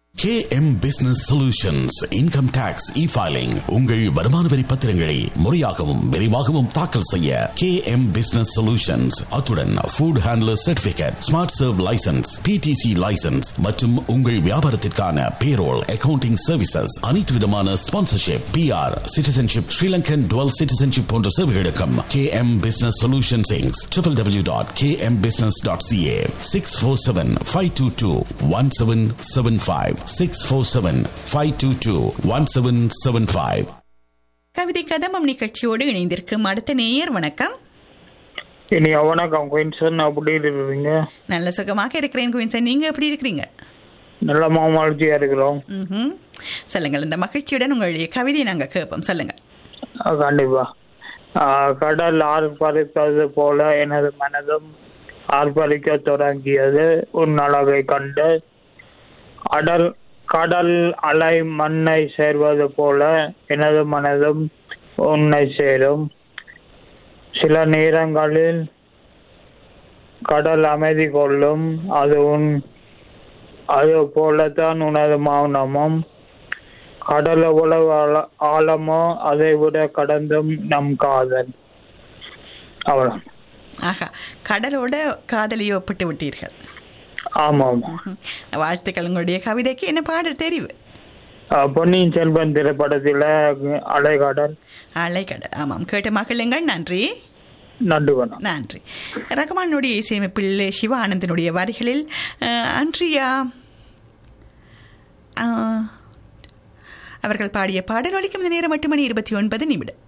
KM Business Solutions Income Tax E-Filing உங்கள் வருமான வரி பத்திரங்களை முறையாகவும் விரைவாகவும் தாக்கல் செய்ய KM Business Solutions அத்துடன் food handler certificate Smart Serve licence PTC licence மற்றும் உங்கள் வியாபாரத்திற்கான பேரோல் அக்கவுண்டிங் சர்வீசஸ் அனைத்து விதமான sponsorship PR citizenship Sri Lankan dual citizenship போன்ற சேவைகளுக்கும் KM Business Solutions Inc. www.kmbusiness.ca 647-522-1775 647-522-1775 கவிதை கதம்பம் நிகழ்ச்சியோடு இணைந்திருக்கும் அடுத்த நேயர் வணக்கம் இனி வணக்கம் குயின்சன் அப்படி இருக்கிறீங்க நல்ல சுகமாக இருக்கிறேன் குவின்சன் நீங்க எப்படி இருக்கிறீங்க நல்ல மாமலர்ச்சியா இருக்கிறோம் ம்ஹும். சொல்லுங்கள் இந்த மகிழ்ச்சியுடன் உங்களுடைய கவிதையை நாங்க கேட்போம் சொல்லுங்க அஹ் கண்டிப்பா அஹ் கடல் ஆர்ப்பரித்தது போல எனது மனதும் ஆர்ப்பரிக்க தொடங்கியது உன் அழகை கண்டு அடல் கடல் அலை மண்ணை சேர்வது போல எனது மனதும் உன்னை சேரும் சில நேரங்களில் கடல் அமைதி கொள்ளும் அது உன் அது போலத்தான் உனது மௌனமும் கடல் எவ்வளவு ஆழ- ஆழமோ அதை விட கடந்தும் நம் காதல் அவ்வளவு ஆஹா கடலோட காதலியை ஒப்பிட்டு விட்டீர்கள் ஆமாம் ம்ஹும். வாழ்த்துக்கள் உங்களுடைய கவிதைக்கு என்ன பாடல் தெரிவு அஹ் பொன்னியின் செல்வன் திரைப்படத்துல அலைகடல் அலைக்கடல் ஆமாம் கேட்ட மகிழுங்கள் நன்றி நன்றி வணக்கம் நன்றி ரகுமானுடைய இசையமைப்பில் சிவானந்தனுடைய வரிகளில் அஹ், அன்றியா அஹ், அவர்கள் பாடிய பாடல் ஒலிக்கும் இந்த நேரம் எட்டு மணி இருபத்தி ஒன்பது நிமிடம்